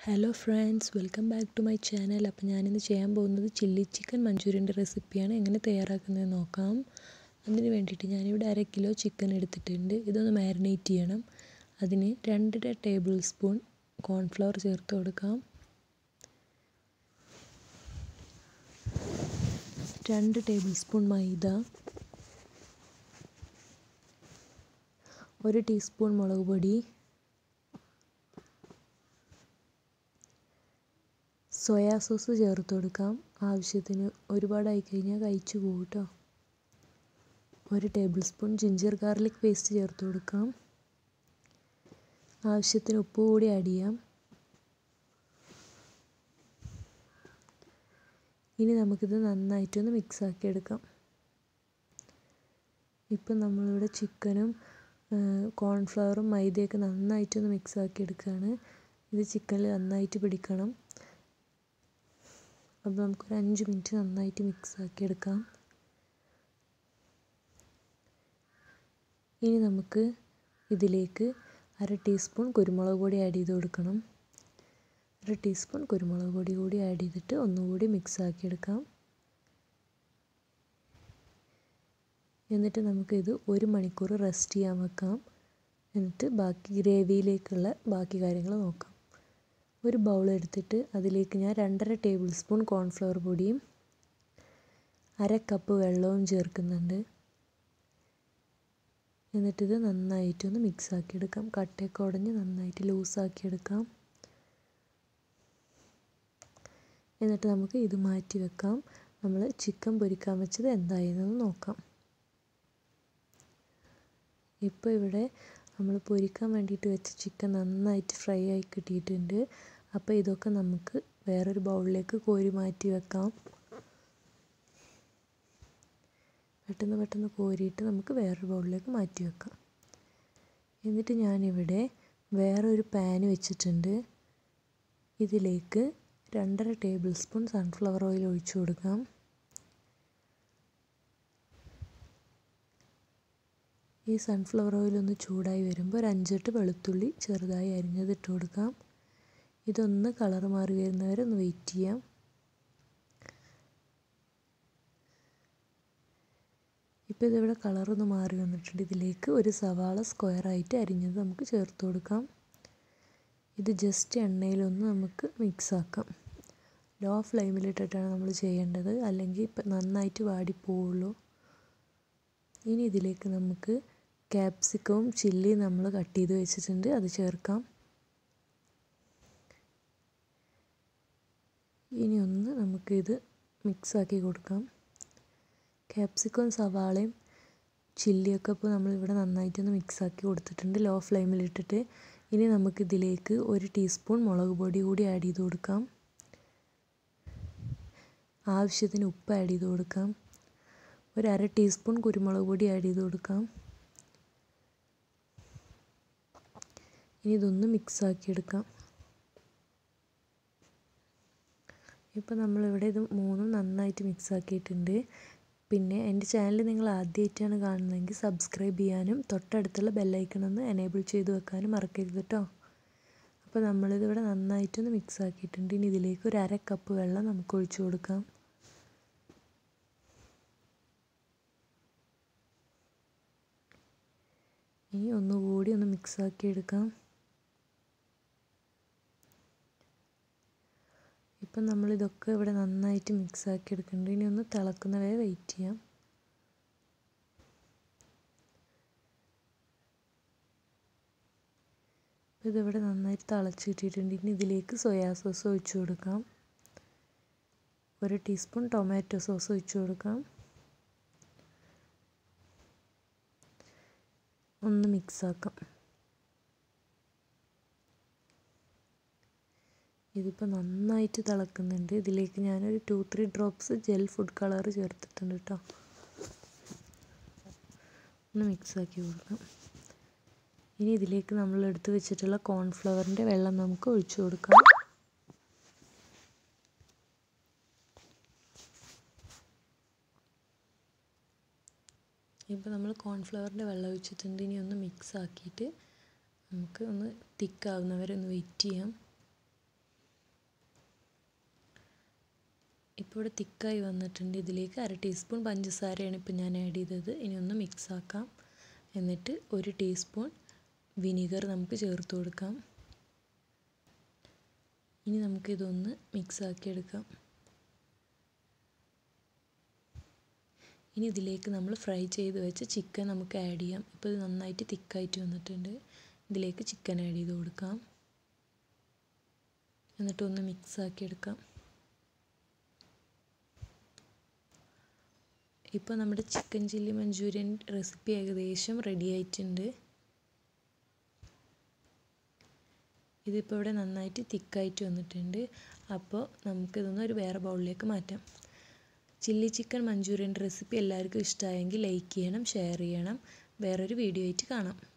hello friends welcome back to my channel അപ്പോൾ ഞാനിന്ന് ചെയ്യാൻ പോകുന്നത് ചില്ലി ചിക്കൻ മഞ്ചൂരിയൻ്റെ റെസിപ്പിയാണ് എങ്ങനെ തയ്യാറാക്കുന്നത് നോക്കാം അതിന് വേണ്ടിയിട്ട് ഞാനിവിടെ അര കിലോ ചിക്കൻ എടുത്തിട്ടുണ്ട് ഇതൊന്ന് മാരിനേറ്റ് ചെയ്യണം അതിന് രണ്ടര ടേബിൾ സ്പൂൺ കോൺഫ്ലവർ ചേർത്ത് കൊടുക്കാം രണ്ട് ടേബിൾ സ്പൂൺ മൈദ ഒരു ടീസ്പൂൺ മുളക് പൊടി സോയാ സോസ് ചേർത്ത് കൊടുക്കാം ആവശ്യത്തിന് ഒരുപാടായി കഴിഞ്ഞാൽ കഴിച്ചു പോകും കേട്ടോ ഒരു table spoon ginger garlic paste ചേർത്ത് കൊടുക്കാം ആവശ്യത്തിന് ഉപ്പ് കൂടി ആഡ് ചെയ്യാം ഇനി നമുക്കിത് നന്നായിട്ടൊന്ന് മിക്സ് ആക്കി എടുക്കാം ഇപ്പം നമ്മളിവിടെ ചിക്കനും കോൺഫ്ലവറും മൈദയൊക്കെ നന്നായിട്ടൊന്ന് മിക്സ് ആക്കി എടുക്കുകയാണ് ഇത് ചിക്കനിൽ നന്നായിട്ട് പിടിക്കണം അപ്പോൾ നമുക്കൊരു അഞ്ച് മിനിറ്റ് നന്നായിട്ട് മിക്സ് ആക്കി എടുക്കാം ഇനി നമുക്ക് ഇതിലേക്ക് അര ടീസ്പൂൺ കുരുമുളക് പൊടി ആഡ് ചെയ്ത് കൊടുക്കണം അര ടീസ്പൂൺ കുരുമുളക് പൊടി കൂടി ആഡ് ചെയ്തിട്ട് ഒന്നുകൂടി മിക്സ് ആക്കി എടുക്കാം എന്നിട്ട് നമുക്കിത് ഒരു മണിക്കൂർ റെസ്റ്റ് ചെയ്യാൻ വെക്കാം എന്നിട്ട് ബാക്കി ഗ്രേവിയിലേക്കുള്ള ബാക്കി കാര്യങ്ങൾ നോക്കാം ഒരു ബൗൾ എടുത്തിട്ട് അതിലേക്ക് ഞാൻ രണ്ടര ടേബിൾ സ്പൂൺ കോൺഫ്ലവർ പൊടിയും അര കപ്പ് വെള്ളവും ചേർക്കുന്നുണ്ട് എന്നിട്ടിത് നന്നായിട്ടൊന്ന് മിക്സ് ആക്കി എടുക്കാം കട്ടയൊക്കെ ഉടഞ്ഞ് നന്നായിട്ട് ലൂസാക്കി എടുക്കാം എന്നിട്ട് നമുക്ക് ഇത് മാറ്റി വെക്കാം നമ്മൾ ചിക്കൻ പൊരിക്കാൻ വെച്ചത് എന്തായെന്ന് നോക്കാം ഇപ്പോൾ ഇവിടെ നമ്മൾ പൊരിക്കാൻ വേണ്ടിയിട്ട് വെച്ച ചിക്കൻ നന്നായിട്ട് ഫ്രൈ ആയി കിട്ടിയിട്ടുണ്ട് അപ്പോൾ ഇതൊക്കെ നമുക്ക് വേറൊരു ബൗളിലേക്ക് കോരി മാറ്റി വെക്കാം പെട്ടെന്ന് പെട്ടെന്ന് കോരിയിട്ട് നമുക്ക് വേറൊരു ബൗളിലേക്ക് മാറ്റി വെക്കാം എന്നിട്ട് ഞാനിവിടെ വേറൊരു പാൻ വെച്ചിട്ടുണ്ട് ഇതിലേക്ക് രണ്ടര ടേബിൾ സ്പൂൺ സൺഫ്ലവർ ഓയിൽ ഒഴിച്ചു കൊടുക്കാം ഈ സൺഫ്ലവർ ഓയിൽ ഒന്ന് ചൂടായി വരുമ്പോൾ ഒരു അഞ്ചെട്ട് വെളുത്തുള്ളി ചെറുതായി അരിഞ്ഞത് ഇട്ട് കൊടുക്കാം ഇതൊന്ന് കളർ മാറി വരുന്നവരെ ഒന്ന് വെയിറ്റ് ചെയ്യാം ഇപ്പോൾ ഇതിവിടെ കളറൊന്ന് മാറി വന്നിട്ടുണ്ട് ഇതിലേക്ക് ഒരു സവാള സ്ക്വയറായിട്ട് അരിഞ്ഞത് നമുക്ക് ചേർത്ത് കൊടുക്കാം ഇത് ജസ്റ്റ് എണ്ണയിലൊന്ന് നമുക്ക് മിക്സ് ആക്കാം ലോ ഫ്ലെയിമിലിട്ടിട്ടാണ് നമ്മൾ ചെയ്യേണ്ടത് അല്ലെങ്കിൽ ഇപ്പം നന്നായിട്ട് വാടിപ്പോവുള്ളൂ ഇനി ഇതിലേക്ക് നമുക്ക് ക്യാപ്സിക്കവും ചില്ലി നമ്മൾ കട്ട് ചെയ്ത് വെച്ചിട്ടുണ്ട് അത് ചേർക്കാം ഇനി ഒന്ന് നമുക്കിത് മിക്സാക്കി കൊടുക്കാം ക്യാപ്സിക്കവും സവാളയും ചില്ലിയൊക്കെ ഇപ്പോൾ നമ്മളിവിടെ നന്നായിട്ടൊന്ന് മിക്സാക്കി കൊടുത്തിട്ടുണ്ട് ലോ ഫ്ലെയിമിലിട്ടിട്ട് ഇനി നമുക്കിതിലേക്ക് ഒരു ടീസ്പൂൺ മുളക് പൊടി കൂടി ആഡ് ചെയ്ത് കൊടുക്കാം ആവശ്യത്തിന് ഉപ്പ് ആഡ് ചെയ്ത് കൊടുക്കാം ഒരു അര ടീസ്പൂൺ കുരുമുളക് പൊടി ആഡ് ചെയ്ത് കൊടുക്കാം ഇനി ഇതൊന്ന് മിക്സ് ആക്കി എടുക്കാം ഇപ്പോൾ നമ്മളിവിടെ ഇത് മൂന്നും നന്നായിട്ട് മിക്സ് ആക്കിയിട്ടുണ്ട് പിന്നെ എൻ്റെ ചാനൽ നിങ്ങൾ ആദ്യമായിട്ടാണ് കാണുന്നതെങ്കിൽ സബ്സ്ക്രൈബ് ചെയ്യാനും തൊട്ടടുത്തുള്ള ബെല്ലൈക്കണൊന്ന് എനേബിൾ ചെയ്ത് വെക്കാനും മറക്കരുത് കേട്ടോ അപ്പോൾ നമ്മളിതിവിടെ നന്നായിട്ടൊന്ന് മിക്സ് ആക്കിയിട്ടുണ്ട് ഇനി ഇതിലേക്ക് ഒരു അര കപ്പ് വെള്ളം നമുക്ക് ഒഴിച്ചു കൊടുക്കാം ഇനി ഒന്നുകൂടി ഒന്ന് മിക്സ് ആക്കി എടുക്കാം ഇപ്പം നമ്മളിതൊക്കെ ഇവിടെ നന്നായിട്ട് മിക്സ് ആക്കി എടുക്കുന്നുണ്ട് ഇനി ഒന്ന് തിളക്കുന്ന വരെ വെയിറ്റ് ചെയ്യാം ഇതിവിടെ നന്നായിട്ട് തിളച്ച് കിട്ടിയിട്ടുണ്ട് ഇനി ഇതിലേക്ക് സോയാ സോസ് ഒഴിച്ചു കൊടുക്കാം ഒരു ടീസ്പൂൺ ടൊമാറ്റോ സോസ് ഒഴിച്ചു കൊടുക്കാം ഒന്ന് മിക്സ് ആക്കാം ഇതിപ്പോൾ നന്നായിട്ട് തിളക്കുന്നുണ്ട് ഇതിലേക്ക് ഞാനൊരു two three drops gel food colour ചേർത്തിട്ടുണ്ട് കേട്ടോ ഒന്ന് മിക്സ് ആക്കി കൊടുക്കാം ഇനി ഇതിലേക്ക് നമ്മൾ എടുത്ത് വെച്ചിട്ടുള്ള കോൺഫ്ലവറിൻ്റെ വെള്ളം നമുക്ക് ഒഴിച്ചു കൊടുക്കാം ഇപ്പോൾ നമ്മൾ കോൺഫ്ലവറിൻ്റെ വെള്ളം ഒഴിച്ചിട്ടുണ്ട് ഇനി ഒന്ന് മിക്സ് ആക്കിയിട്ട് നമുക്ക് ഒന്ന് തിക്കാവുന്നവരെ ഒന്ന് വെയിറ്റ് ചെയ്യാം ഇപ്പോൾ ഇവിടെ തിക്കായി വന്നിട്ടുണ്ട് ഇതിലേക്ക് അര ടീസ്പൂൺ പഞ്ചസാരയാണ് ഇപ്പോൾ ഞാൻ ആഡ് ചെയ്തത് ഇനി ഒന്ന് മിക്സ് ആക്കാം എന്നിട്ട് ഒരു ടീസ്പൂൺ വിനീഗർ നമുക്ക് ചേർത്ത് കൊടുക്കാം ഇനി നമുക്കിതൊന്ന് മിക്സ് ആക്കിയെടുക്കാം ഇനി ഇതിലേക്ക് നമ്മൾ ഫ്രൈ ചെയ്ത് വെച്ച ചിക്കൻ നമുക്ക് ആഡ് ചെയ്യാം ഇപ്പോൾ ഇത് നന്നായിട്ട് തിക്കായിട്ട് വന്നിട്ടുണ്ട് ഇതിലേക്ക് ചിക്കൻ ആഡ് ചെയ്ത് കൊടുക്കാം എന്നിട്ടൊന്ന് മിക്സ് ആക്കി എടുക്കാം ഇപ്പോൾ നമ്മുടെ ചിക്കൻ ചില്ലി മഞ്ചൂരിയൻ റെസിപ്പി ഏകദേശം റെഡി ആയിട്ടുണ്ട് ഇതിപ്പോൾ ഇവിടെ നന്നായിട്ട് തിക്കായിട്ട് വന്നിട്ടുണ്ട് അപ്പോൾ നമുക്കിതൊന്ന് ഒരു വേറെ ബൗളിലേക്ക് മാറ്റാം ചില്ലി ചിക്കൻ മഞ്ചൂരിയൻ റെസിപ്പി എല്ലാവർക്കും ഇഷ്ടമായെങ്കിൽ ലൈക്ക് ചെയ്യണം ഷെയർ ചെയ്യണം വേറൊരു വീഡിയോ ആയിട്ട് കാണാം